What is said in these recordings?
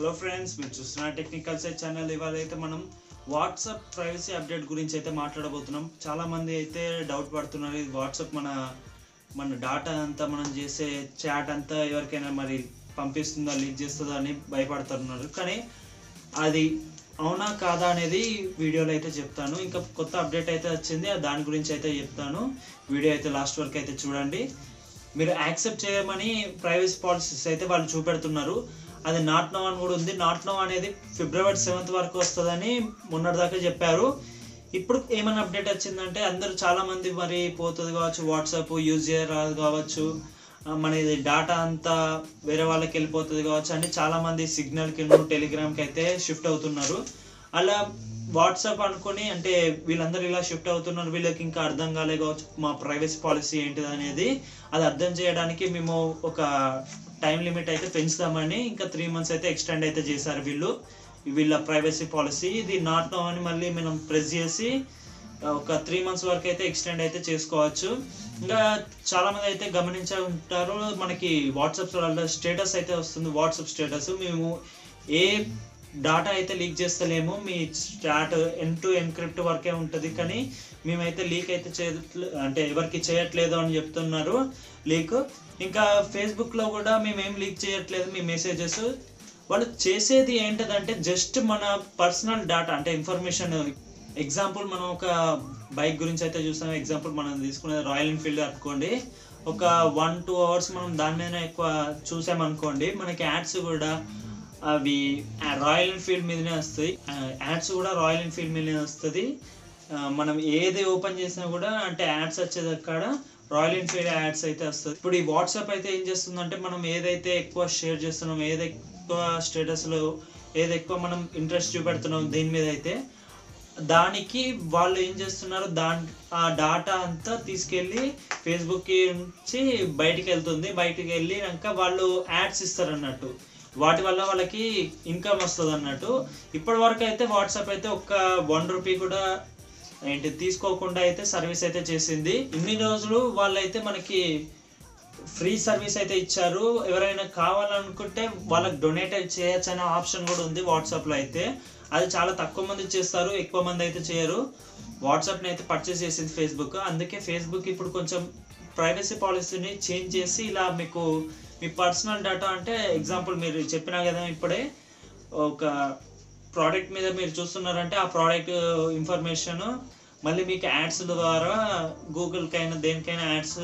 hello friends మీరు చూస్తున్న technical site channel ఇవాళ అయితే మనం వాట్సాప్ ప్రైవసీ అప్డేట్ గురించి అయితే మాట్లాడబోతున్నాం చాలా మంది అయితే డౌట్ పడుతున్నారు ఇది వాట్సాప్ మన మన డాటా అంతా మనం చేసే చాట్ అంతా ఎవరికైనా మరి పంపిస్తుందా లీక్ చేస్తుందా అని భయపడుతున్నారు కానీ అది అవునా కాదా అనేది వీడియోలో అయితే చెప్తాను ఇంకా కొత్త అప్డేట్ అయితే వచ్చింది దాని గురించి అయితే చెప్తాను వీడియో అయితే లాస్ట్ వరకు అయితే చూడండి మీరు యాక్సెప్ట్ చేయమని ప్రైవసీ పాలసీస్ అయితే వాళ్ళు చూపెడుతున్నారు అది నాట్ నో అని కూడా ఉంది నాట్ నో అనేది ఫిబ్రవరి సెవెంత్ వరకు వస్తుందని మొన్నటిదాకా చెప్పారు ఇప్పుడు ఏమైనా అప్డేట్ వచ్చిందంటే అందరూ చాలా మంది మరి పోతుంది కావచ్చు వాట్సాప్ యూజ్ చేయరాదు కావచ్చు ఆ, మన ఇది డాటా అంతా వేరే వాళ్ళకి వెళ్ళిపోతుంది కావచ్చు అని చాలా మంది సిగ్నల్కి టెలిగ్రామ్కి అయితే షిఫ్ట్ అవుతున్నారు అలా వాట్సాప్ అనుకొని అంటే వీళ్ళందరూ ఇలా షిఫ్ట్ అవుతున్నారు వీళ్ళకి ఇంకా అర్థం కాలే కావచ్చు మా ప్రైవసీ పాలసీ ఏంటిది అనేది అది అర్థం చేయడానికి మేము ఒక టైం లిమిట్ అయితే పెంచుదామని ఇంకా త్రీ మంత్స్ అయితే ఎక్స్టెండ్ అయితే చేశారు వీళ్ళు వీళ్ళ ప్రైవసీ పాలసీ ఇది నాట్ నో అని మళ్ళీ మనం ప్రెస్ చేసి ఒక త్రీ మంత్స్ వరకు అయితే ఎక్స్టెండ్ అయితే చేసుకోవచ్చు ఇంకా చాలా మంది అయితే గమనించే ఉంటారు మనకి వాట్సాప్ స్టేటస్ అయితే వస్తుంది వాట్సాప్ స్టేటస్ మేము ఏ డాటా అయితే లీక్ చేస్తలేము మీ చాట్ ఎన్ టు ఎన్క్రిప్ట్ వరకే ఉంటుంది కానీ మేమైతే లీక్ అయితే చేయట్లే అంటే ఎవరికి చేయట్లేదు అని చెప్తున్నారు లీక్ ఇంకా ఫేస్బుక్లో కూడా మేమేం లీక్ చేయట్లేదు మీ మెసేజెస్ వాళ్ళు చేసేది ఏంటంటే జస్ట్ మన పర్సనల్ డాటా అంటే ఇన్ఫర్మేషన్ ఎగ్జాంపుల్ మనం ఒక బైక్ గురించి అయితే చూస్తాం ఎగ్జాంపుల్ మనం తీసుకునేది రాయల్ ఎన్ఫీల్డ్ అనుకోండి ఒక వన్ టూ అవర్స్ మనం దాని మీద ఎక్కువ చూసామనుకోండి మనకి యాడ్స్ కూడా అవి రాయల్ ఎన్ఫీల్డ్ మీదనే వస్తాయి యాడ్స్ కూడా రాయల్ ఎన్ఫీల్డ్ మీదనే వస్తుంది ఆ, మనం ఏది ఓపెన్ చేసినా కూడా అంటే యాడ్స్ వచ్చేది అక్కడ రాయల్ ఎన్ఫీల్డ్ యాడ్స్ అయితే వస్తుంది ఇప్పుడు ఈ వాట్సాప్ అయితే ఏం చేస్తుందంటే మనం ఏదైతే ఎక్కువ షేర్ చేస్తున్నాం ఏది ఎక్కువ స్టేటస్లో ఏది ఎక్కువ మనం ఇంట్రెస్ట్ చూపెడుతున్నాం దీని మీద అయితే దానికి వాళ్ళు ఏం చేస్తున్నారు దాని ఆ డాటా అంతా తీసుకెళ్ళి ఫేస్బుక్ నుంచి బయటికి వెళ్తుంది బయటికి వెళ్ళినాక వాళ్ళు యాడ్స్ ఇస్తారు అన్నట్టు వాటి వల్ల వాళ్ళకి ఇన్కమ్ వస్తుంది అన్నట్టు ఇప్పటి వరకు అయితే వాట్సాప్ అయితే ఒక్క వన్ రూపీ కూడా ఏంటి తీసుకోకుండా అయితే సర్వీస్ అయితే చేసింది ఇన్ని రోజులు వాళ్ళైతే మనకి ఫ్రీ సర్వీస్ అయితే ఇచ్చారు ఎవరైనా కావాలనుకుంటే వాళ్ళకి డొనేట్ చేయొచ్చు అనే ఆప్షన్ కూడా ఉంది వాట్సాప్లో అయితే అది చాలా తక్కువ మంది చేస్తారు ఎక్కువ మంది అయితే చేయరు వాట్సాప్ని అయితే పర్చేస్ చేసింది ఫేస్బుక్ అందుకే ఫేస్బుక్ ఇప్పుడు కొంచెం ప్రైవసీ పాలసీని చేంజ్ చేసి ఇలా మీకు మీ పర్సనల్ డేటా అంటే ఎగ్జాంపుల్ మీరు చెప్పినా కదా ఇప్పుడే ఒక ప్రోడక్ట్ మీద మీరు చూస్తున్నారంటే ఆ ప్రోడక్ట్ ఇన్ఫర్మేషన్ మళ్ళీ మీకు యాడ్స్ ద్వారా గూగుల్కైనా దేనికైనా యాడ్స్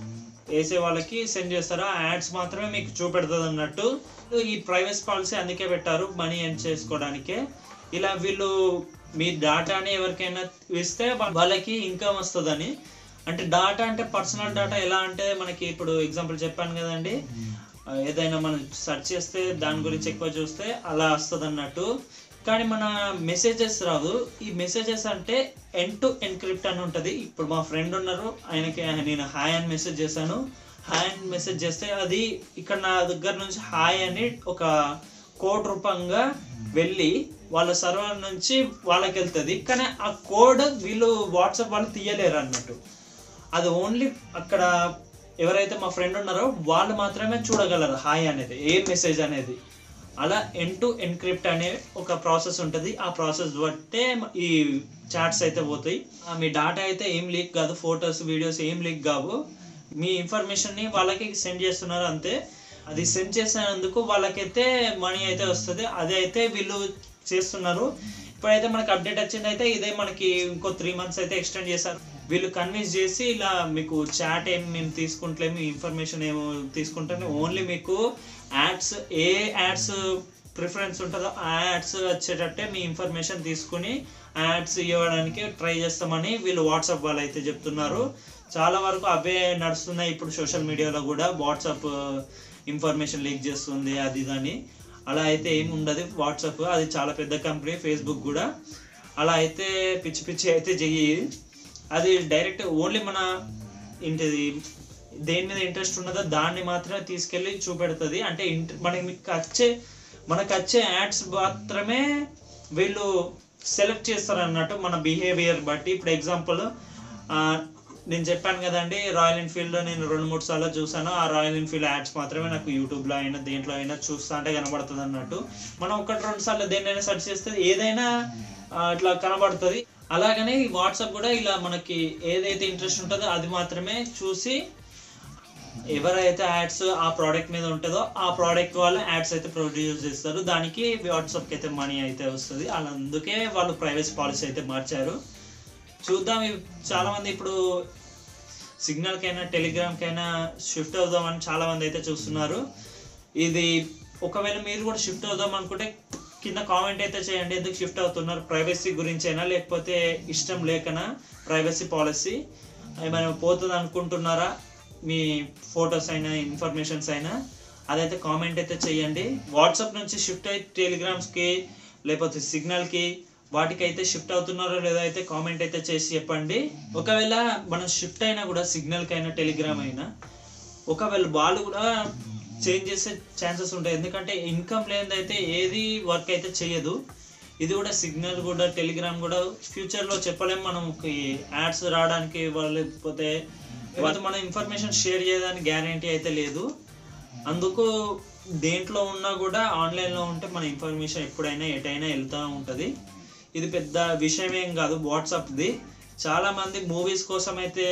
వేసే వాళ్ళకి సెండ్ చేస్తారు ఆ యాడ్స్ మాత్రమే మీకు చూపెడుతుంది అన్నట్టు ఈ ప్రైవసీ పాలసీ అందుకే పెట్టారు మనీ ఎర్న్ చేసుకోవడానికే ఇలా వీళ్ళు మీ డాటాని ఎవరికైనా ఇస్తే వా- వాళ్ళకి ఇన్కమ్ వస్తుందని అంటే డాటా అంటే పర్సనల్ డాటా ఎలా అంటే మనకి ఇప్పుడు ఎగ్జాంపుల్ చెప్పాను కదండి ఆ, ఏదైనా మనం సెర్చ్ చేస్తే దాని గురించి ఎక్కువ చూస్తే అలా వస్తుంది అన్నట్టు కానీ మన మెసేజెస్ రాదు ఈ మెసేజెస్ అంటే ఎన్ టు ఎన్క్రిప్ట్ అని ఉంటుంది ఇప్పుడు మా ఫ్రెండ్ ఉన్నారు ఆయనకి నేను హాయ్ అని మెసేజ్ చేశాను హాయ్ అని మెసేజ్ చేస్తే అది ఇక్కడ నా దగ్గర నుంచి హాయ్ అని ఒక కోడ్ రూపంగా వెళ్ళి వాళ్ళ సర్వర్ నుంచి వాళ్ళకి వెళ్తుంది కానీ ఆ కోడ్ వీళ్ళు వాట్సాప్ వాళ్ళు తీయలేరు అన్నట్టు అది ఓన్లీ అక్కడ ఎవరైతే మా ఫ్రెండ్ ఉన్నారో వాళ్ళు మాత్రమే చూడగలరు హాయ్ అనేది ఏ మెసేజ్ అనేది అలా ఎన్ టు ఎన్క్రిప్ట్ అనే ఒక ప్రాసెస్ ఉంటుంది ఆ ప్రాసెస్ బట్టే ఈ చాట్స్ అయితే పోతాయి ఆ మీ డాటా అయితే ఏం లీక్ కాదు ఫొటోస్ వీడియోస్ ఏం లీక్ కావు మీ ఇన్ఫర్మేషన్ని వాళ్ళకి సెండ్ చేస్తున్నారు అంతే అది సెండ్ చేసినందుకు వాళ్ళకైతే మనీ అయితే వస్తుంది అది అయితే వీళ్ళు చేస్తున్నారు ఇప్పుడైతే మనకి అప్డేట్ వచ్చింది అయితే ఇదే మనకి ఇంకో త్రీ మంత్స్ అయితే ఎక్స్టెండ్ చేశారు వీళ్ళు కన్విన్స్ చేసి ఇలా మీకు చాట్ ఏం మేము తీసుకుంటలేము ఇన్ఫర్మేషన్ ఏమో తీసుకుంటాము ఓన్లీ మీకు యాడ్స్ ఏ యాడ్స్ ప్రిఫరెన్స్ ఉంటుందో ఆ యాడ్స్ వచ్చేటట్టే మీ ఇన్ఫర్మేషన్ తీసుకుని యాడ్స్ ఇవ్వడానికి ట్రై చేస్తామని వీళ్ళు వాట్సాప్ వాళ్ళు అయితే చెప్తున్నారు చాలా వరకు అవే నడుస్తున్నాయి ఇప్పుడు సోషల్ మీడియాలో కూడా వాట్సాప్ ఇన్ఫర్మేషన్ లీక్ చేస్తుంది అది ఇదని అలా అయితే ఏమి ఉండదు వాట్సాప్ అది చాలా పెద్ద కంపెనీ ఫేస్బుక్ కూడా అలా అయితే పిచ్చి పిచ్చి అయితే చెయ్యి అది డైరెక్ట్ ఓన్లీ మన ఏంటిది దేని మీద ఇంట్రెస్ట్ ఉన్నదో దాన్ని మాత్రమే తీసుకెళ్ళి చూపెడుతుంది అంటే ఇంట మనకి మీకు వచ్చే మనకు వచ్చే యాడ్స్ మాత్రమే వీళ్ళు సెలెక్ట్ చేస్తారు అన్నట్టు మన బిహేవియర్ బట్టి ఇప్పుడు ఎగ్జాంపుల్ నేను చెప్పాను కదండి రాయల్ ఎన్ఫీల్డ్ నేను రెండు మూడు సార్లు చూసాను ఆ రాయల్ ఎన్ఫీల్డ్ యాడ్స్ మాత్రమే నాకు యూట్యూబ్లో అయినా దేంట్లో అయినా చూస్తా అంటే కనబడుతుంది అన్నట్టు మనం ఒకటి రెండు సార్లు దేన్నైనా సెర్చ్ చేస్తే ఏదైనా ఆ, ఇట్లా కనబడుతుంది అలాగనే ఈ వాట్సాప్ కూడా ఇలా మనకి ఏదైతే ఇంట్రెస్ట్ ఉంటుందో అది మాత్రమే చూసి ఎవరైతే యాడ్స్ ఆ ప్రోడక్ట్ మీద ఉంటుందో ఆ ప్రోడక్ట్ వాళ్ళు యాడ్స్ అయితే ప్రొడ్యూస్ చేస్తారు దానికి వాట్సాప్కి అయితే మనీ అయితే వస్తుంది అలా అందుకే వాళ్ళు ప్రైవసీ పాలసీ అయితే మార్చారు చూద్దాం ఇవి చాలా మంది ఇప్పుడు సిగ్నల్కైనా టెలిగ్రామ్కైనా షిఫ్ట్ అవుదామని చాలా మంది అయితే చూస్తున్నారు ఇది ఒకవేళ మీరు కూడా షిఫ్ట్ అవుదాం అనుకుంటే కింద కామెంట్ అయితే చేయండి ఎందుకు షిఫ్ట్ అవుతున్నారు ప్రైవసీ గురించైనా లేకపోతే ఇష్టం లేకనా ప్రైవసీ పాలసీ ఏమైనా పోతుంది అనుకుంటున్నారా మీ ఫొటోస్ అయినా ఇన్ఫర్మేషన్స్ అయినా అదైతే కామెంట్ అయితే చేయండి వాట్సాప్ నుంచి షిఫ్ట్ అయ్యి టెలిగ్రామ్స్కి లేకపోతే సిగ్నల్కి వాటికి అయితే షిఫ్ట్ అవుతున్నారో లేదో అయితే కామెంట్ అయితే చేసి చెప్పండి ఒకవేళ మనం షిఫ్ట్ అయినా కూడా సిగ్నల్కి అయినా టెలిగ్రామ్ అయినా ఒకవేళ వాళ్ళు కూడా చేంజ్ చేసే ఛాన్సెస్ ఉంటాయి ఎందుకంటే ఇన్కమ్ లేనిదైతే ఏది వర్క్ అయితే చేయదు ఇది కూడా సిగ్నల్ కూడా టెలిగ్రామ్ కూడా ఫ్యూచర్లో చెప్పలేం మనం యాడ్స్ రావడానికి వాళ్ళు లేకపోతే లేకపోతే మన ఇన్ఫర్మేషన్ షేర్ చేయడానికి గ్యారంటీ అయితే లేదు అందుకు దేంట్లో ఉన్నా కూడా ఆన్లైన్లో ఉంటే మన ఇన్ఫర్మేషన్ ఎప్పుడైనా ఎటైనా వెళ్తూ ఉంటుంది ఇది పెద్ద విషయం ఏం కాదు వాట్సాప్ది చాలా మంది మూవీస్ కోసం అయితే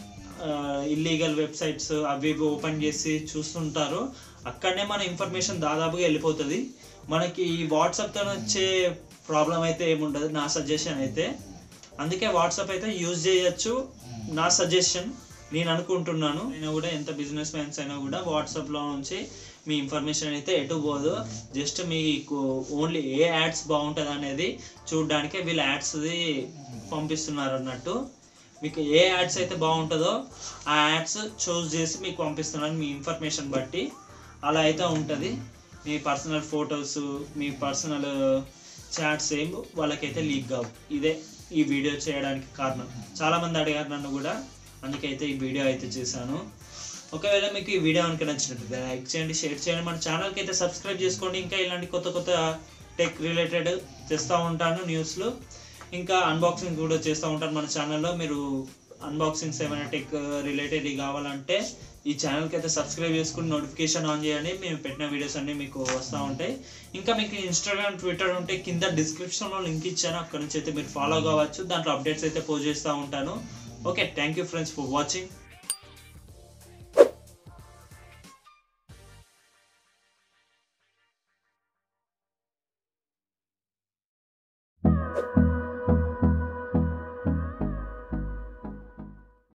ఇల్లీగల్ వెబ్సైట్స్ అవి ఇవి ఓపెన్ చేసి చూస్తుంటారు అక్కడనే మన ఇన్ఫర్మేషన్ దాదాపుగా వెళ్ళిపోతుంది మనకి ఈ వాట్సాప్తో వచ్చే ప్రాబ్లం అయితే ఏముండదు నా సజెషన్ అయితే అందుకే వాట్సాప్ అయితే యూజ్ చేయొచ్చు నా సజెషన్ నేను అనుకుంటున్నాను అయినా కూడా ఎంత బిజినెస్ మ్యాన్స్ అయినా కూడా వాట్సాప్లో నుంచి మీ ఇన్ఫర్మేషన్ అయితే ఎటు పోదు జస్ట్ మీకు ఓన్లీ ఏ యాడ్స్ బాగుంటుంది అనేది చూడడానికే వీళ్ళు యాడ్స్ది పంపిస్తున్నారు అన్నట్టు మీకు ఏ యాడ్స్ అయితే బాగుంటుందో ఆ యాడ్స్ చూస్ చేసి మీకు పంపిస్తున్నాను మీ ఇన్ఫర్మేషన్ బట్టి అలా అయితే ఉంటుంది మీ పర్సనల్ ఫొటోస్ మీ పర్సనల్ చాట్స్ ఏం వాళ్ళకైతే లీక్ కావు ఇదే ఈ వీడియో చేయడానికి కారణం చాలామంది అడిగారు నన్ను కూడా అందుకైతే ఈ వీడియో అయితే చేశాను ఒకవేళ మీకు ఈ వీడియో కనుక నచ్చినట్లయితే లైక్ చేయండి షేర్ చేయండి మన ఛానల్కి అయితే సబ్స్క్రైబ్ చేసుకోండి ఇంకా ఇలాంటి కొత్త కొత్త టెక్ రిలేటెడ్ చేస్తూ ఉంటాను న్యూస్లు ఇంకా అన్బాక్సింగ్ కూడా చేస్తూ ఉంటాను మన ఛానల్లో మీరు అన్బాక్సింగ్స్ ఏమైనా టెక్ రిలేటెడ్ కావాలంటే ఈ ఛానల్కి అయితే సబ్స్క్రైబ్ చేసుకుని నోటిఫికేషన్ ఆన్ చేయండి మేము పెట్టిన వీడియోస్ అన్నీ మీకు వస్తూ ఉంటాయి ఇంకా మీకు ఇన్స్టాగ్రామ్ ట్విట్టర్ ఉంటే కింద డిస్క్రిప్షన్లో లింక్ ఇచ్చాను అక్కడ నుంచి అయితే మీరు ఫాలో కావచ్చు దాంట్లో అప్డేట్స్ అయితే పోస్ట్ చేస్తూ ఉంటాను okay thank you friends for watching